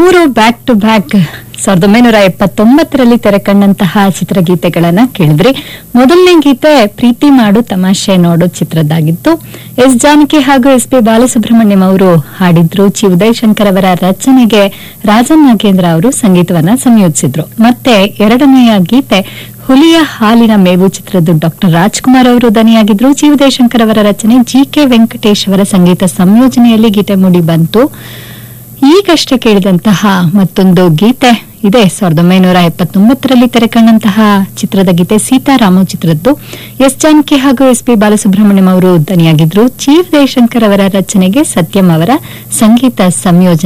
ಮೂರು back to back ಸಾವಿರದ ಒಂಬೈನೂರ ಎಪ್ಪತ್ತೊಂಬತ್ತರಲ್ಲಿ ತೆರೆಕಂಡಂತಹ ಚಿತ್ರಗೀತೆಗಳನ್ನ ಕೇಳಿದ್ರಿ ಮೊದಲನೇ ಗೀತೆ ಪ್ರೀತಿ ಮಾಡು ತಮಾಷೆ ನೋಡು ಚಿತ್ರದ್ದಾಗಿತ್ತು ಎಸ್ ಜಾನಕಿ ಹಾಗೂ ಎಸ್ ಪಿ ಬಾಲಸುಬ್ರಹ್ಮಣ್ಯಂ ಅವರು ಹಾಡಿದ್ರು ಚಿ ಉದಯಶಂಕರ್ ಅವರ ರಚನೆಗೆ ರಾಜನ್ ನಾಗೇಂದ್ರ ಅವರು ಸಂಗೀತವನ್ನ ಸಂಯೋಜಿಸಿದ್ರು ಮತ್ತೆ ಎರಡನೆಯ ಗೀತೆ ಹುಲಿಯ ಹಾಲಿನ ಮೇವು ಚಿತ್ರದ್ದು ಡಾಕ್ಟರ್ ರಾಜ್ಕುಮಾರ್ ಅವರು ದನಿಯಾಗಿದ್ರು ಜಿ ಉದಯಶಂಕರ್ ಅವರ ರಚನೆ ಜಿ ಕೆ ವೆಂಕಟೇಶ್ ಅವರ ಸಂಗೀತ ಸಂಯೋಜನೆಯಲ್ಲಿ ಗೀತೆ ಮೂಡಿ ಬಂತು ಈಗಷ್ಟೇ ಕೇಳಿದಂತಹ ಮತ್ತೊಂದು ಗೀತೆ ಇದೆ ಸಾವಿರದ ಒಂಬೈನೂರ ಎಪ್ಪತ್ತೊಂಬತ್ತರಲ್ಲಿ ತೆರೆಕಂಡಂತಹ ಚಿತ್ರದ ಗೀತೆ ಸೀತಾರಾಮ ಚಿತ್ರದ್ದು ಎಸ್ ಜಾನಕಿ ಹಾಗೂ ಎಸ್ ಪಿ ಬಾಲಸುಬ್ರಹ್ಮಣ್ಯಂ ಅವರು ದನಿಯಾಗಿದ್ರು ಜಿ ಜಯಶಂಕರ್ ಅವರ ರಚನೆಗೆ ಸತ್ಯಂ ಅವರ ಸಂಗೀತ ಸಂಯೋಜನೆ